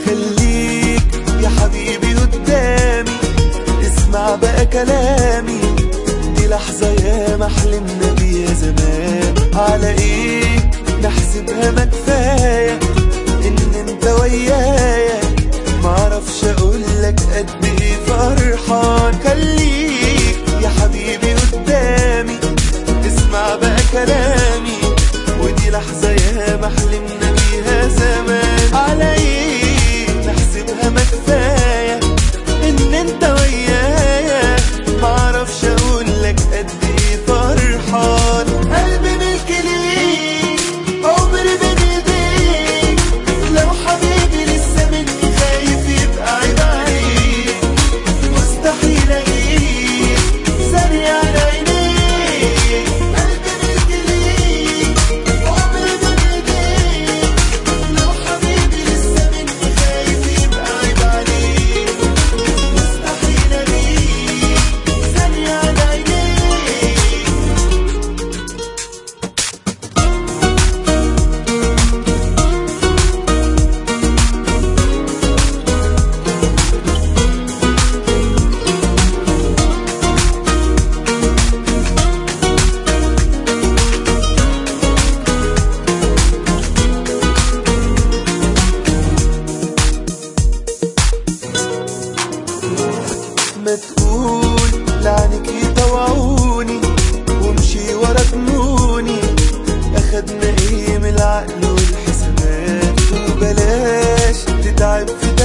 خليك يا حبيبي قدامي اسمع بقى كلامي دي لحظة يا ما حلمنا بيها زمان على ايه نحسبها ما كفاية ان انت ويايا معرفش اقولك قد ايه فرحان خليك يا حبيبي قدامي اسمع بقى كلامي ودي لحظة يا ما حلمنا بيها زمان على ايه نحسبها ما كفاية ان انت ويايا معرفش اقولك قد ايه فرحان قلبي ملك ليك عمري بين ايديك لو حبيبي لسه مني خايف يبقى عيب عليك مستحيل اجيك ثانية على عينيك قلبي ملك ليك عمري بين ايديك لو حبيبي لسه مني خايف يبقى عيب عليك مستحيل اجيك ثانية على عينيك ما تقول لعنك يطوعوني وامشي ورا جنوني اخدنا ايه من العقل والحسابات وبلاش تتعب في